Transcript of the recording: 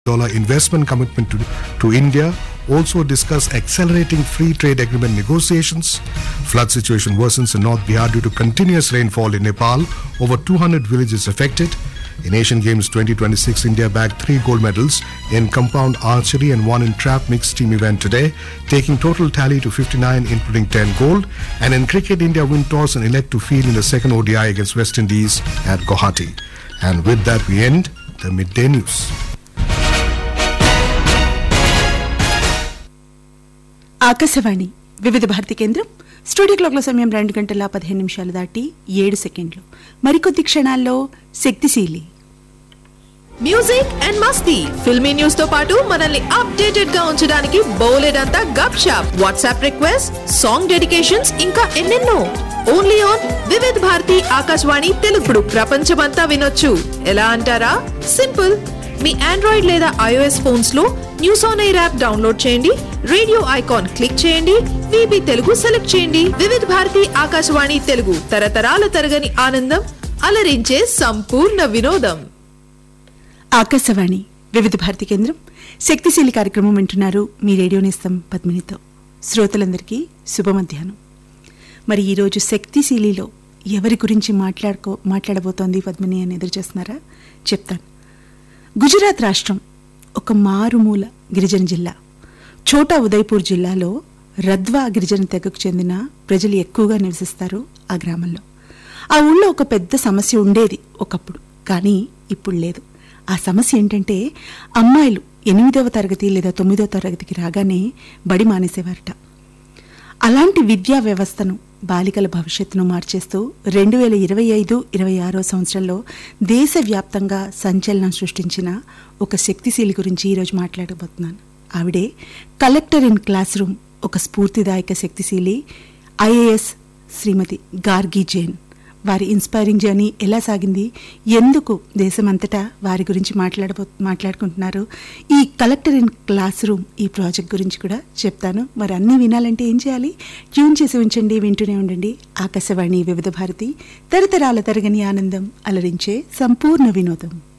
dollar investment commitment to, to India. Also discuss accelerating free trade agreement negotiations. Flood situation worsens in North Bihar due to continuous rainfall in Nepal. Over 200 villages affected. In Asian Games 2026, India bagged three gold medals in compound archery and one in trap mixed team event today, taking total tally to 59, including 10 gold. And in cricket, India win toss and elect to field in the second ODI against West Indies at Guwahati. And with that, we end the midday news. Akashvani వివిధ భారతి కేంద్రం studio క్లాక్ల సమయం రెండు గంటల పదిహేను నిమిషాలు దాటి ఏడు సెకండ్లు మరికొద్ది క్షణాల్లో శక్తిశీలి మ్యూజిక్ అండ్ మస్తీ ఫిల్మీ న్యూస్ తో పాటు మనల్ని అప్డేటెడ్ గా ఉంచడానికి బోలెడంతా గప్ షాప్ వాట్సాప్ రిక్వెస్ట్ సాంగ్ డెడికేషన్స్ ఇంకా ఎన్నెన్నో ఓన్లీ ఆన్ వివిధ్ భారతి ఆకాశవాణి తెలుగుడు ప్రపంచమంతా వినొచ్చు ఎలా అంటారా సింపుల్ మీ ఆండ్రాయిడ్ లేదా ఐఓఎస్ ఫోన్స్ లో news on air app download చేయండి రేడియో ఐకాన్ క్లిక్ చేయండి విబి తెలుగు సెలెక్ట్ చేయండి వివిధ భారతి ఆకాశవాణి తెలుగు తరతరాల తరగని ఆనందం అలరించే సంపూర్ణ వినోదం ఆకాశవాణి వివిధ భారతి కేంద్రం శక్తిశీలి కార్యక్రమం వింటున్నారు మీ రేడియో నేస్తం పద్మినితో శ్రోతలందరికీ శుభ మధ్యాహ్నం మరి ఈరోజు శక్తిశీలిలో ఎవరి గురించి మాట్లాడుకో మాట్లాడబోతోంది పద్మిని అని ఎదురు చేస్తున్నారా చెప్తాను గుజరాత్ రాష్ట్రం ఒక మారుమూల గిరిజన జిల్లా ఛోటా ఉదయ్పూర్ జిల్లాలో రద్వా గిరిజన తెగకు చెందిన ప్రజలు ఎక్కువగా నివసిస్తారు ఆ గ్రామంలో ఆ ఊళ్ళో ఒక పెద్ద సమస్య ఉండేది ఒకప్పుడు కానీ ఇప్పుడు లేదు ఆ సమస్య ఏంటంటే అమ్మాయిలు ఎనిమిదవ తరగతి లేదా తొమ్మిదవ తరగతికి రాగానే బడి మానేసేవారట అలాంటి విద్యా వ్యవస్థను బాలికల భవిష్యత్తును మార్చేస్తూ రెండు వేల ఇరవై ఐదు ఇరవై ఆరో సంవత్సరంలో దేశవ్యాప్తంగా సంచలనం సృష్టించిన ఒక శక్తిశీలి గురించి ఈరోజు మాట్లాడబోతున్నాను ఆవిడే కలెక్టర్ ఇన్ క్లాస్ రూమ్ ఒక స్ఫూర్తిదాయక శక్తిశీలి ఐఏఎస్ శ్రీమతి గార్గి జైన్ వారి ఇన్స్పైరింగ్ జర్నీ ఎలా సాగింది ఎందుకు దేశమంతటా వారి గురించి మాట్లాడబో మాట్లాడుకుంటున్నారు ఈ కలెక్టర్ ఇన్ క్లాస్ రూమ్ ఈ ప్రాజెక్ట్ గురించి కూడా చెప్తాను మరి అన్నీ వినాలంటే ఏం చేయాలి ట్యూన్ చేసి ఉంచండి వింటూనే ఉండండి ఆకాశవాణి వివిధ భారతి తరతరాల తరగని ఆనందం అలరించే సంపూర్ణ వినోదం